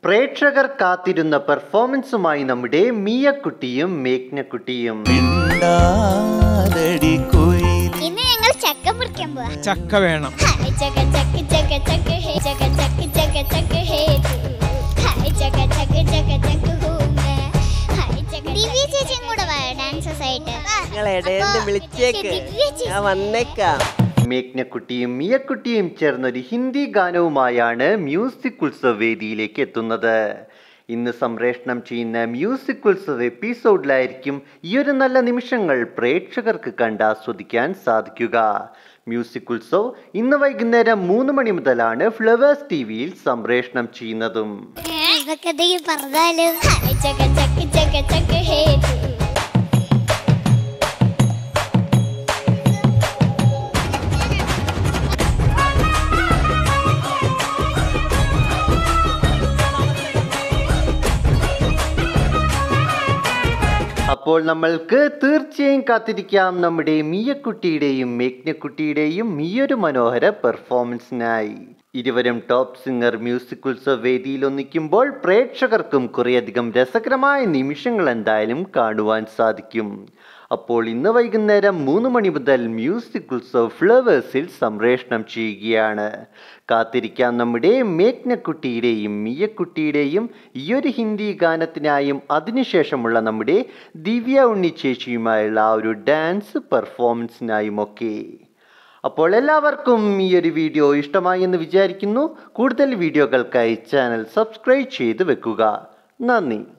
പ്രേക്ഷകർ കാത്തിരുന്ന പെർഫോമൻസുമായി നമ്മുടെ മിയക്കുട്ടിയും മേഘ്നക്കുട്ടിയും മിണ്ടാതടി കുയിലി ഇന്ന് ഞങ്ങൾ ചക്ക മുറിക്കാൻ പോവാ ചക്ക വേണം ഹായ് ചക്ക ചക്ക ചക്ക ചക്ക ഹേ ചക്ക ചക്ക ചക്ക ചക്ക ഹേ തൂ. ഹായ് ചക്ക ചക്ക ചക്ക ചക്ക ഹൂ മേ. ഹായ് ചക്ക ദിവ്യ ചേച്ചിയും കൂടെ വാ ഡാൻസസ് ആയിട്ട് വാ. നിങ്ങൾ ഇടയിൽ അപ്പോ വിളിച്ചേക്ക് ദിവ്യ ചേച്ചി ഞാൻ വന്നേക്കാം മേഘ്നക്കുട്ടിയും മിയക്കുട്ടിയും ചേർന്നൊരു ഹിന്ദി ഗാനവുമായാണ് മ്യൂസിക് ഉത്സവ് വേദിയിലേക്ക് എത്തുന്നത് ഇന്ന് സംപ്രേഷണം ചെയ്യുന്ന മ്യൂസിക് ഉത്സവ് എപ്പിസോഡിലായിരിക്കും ഈ ഒരു നല്ല നിമിഷങ്ങൾ പ്രേക്ഷകർക്ക് കണ്ട് ആസ്വദിക്കാൻ സാധിക്കുക മ്യൂസിക് ഉത്സവ് ഇന്ന് വൈകുന്നേരം മൂന്ന് മണി മുതലാണ് ഫ്ലവേഴ്സ് ടി വിയിൽ സംപ്രേഷണം ചെയ്യുന്നതും ഇതൊക്കെ എന്തെങ്കിലും പറഞ്ഞാലും ഹായ് ചക്ക ചക്ക ചക്ക ചക്ക ഹേ തൂ. അപ്പോൾ നമ്മൾക്ക് തീർച്ചയായും കാത്തിരിക്കാം നമ്മുടെ മിയക്കുട്ടിയുടെയും മേഘ്നക്കുട്ടിയുടെയും ഈയൊരു മനോഹര പെർഫോമൻസിനായി ഇരുവരും ടോപ്പ് സിംഗർ മ്യൂസിക് ഉത്സവ് വേദിയിൽ ഒന്നിക്കുമ്പോൾ പ്രേക്ഷകർക്കും കുറേയധികം രസകരമായ നിമിഷങ്ങൾ എന്തായാലും കാണുവാൻ സാധിക്കും അപ്പോൾ ഇന്ന് വൈകുന്നേരം മൂന്ന് മണി മുതൽ മ്യൂസിക് ഉത്സവ് ഫ്ലവേഴ്സിൽ സംപ്രേഷണം ചെയ്യുകയാണ് കാത്തിരിക്കാം നമ്മുടെ മേഘ്നക്കുട്ടിയുടെയും മിയക്കുട്ടിയുടെയും ഈയൊരു ഹിന്ദി ഗാനത്തിനായും അതിനുശേഷമുള്ള നമ്മുടെ ദിവ്യ ഉണ്ണി ചേച്ചിയുമായുള്ള ആ ഒരു ഡാൻസ് പെർഫോമൻസിനായും ഒക്കെ അപ്പോൾ എല്ലാവർക്കും ഈ ഒരു വീഡിയോ ഇഷ്ടമായി എന്ന് വിചാരിക്കുന്നു കൂടുതൽ വീഡിയോകൾക്കായി ചാനൽ സബ്സ്ക്രൈബ് ചെയ്ത് വെക്കുക നന്ദി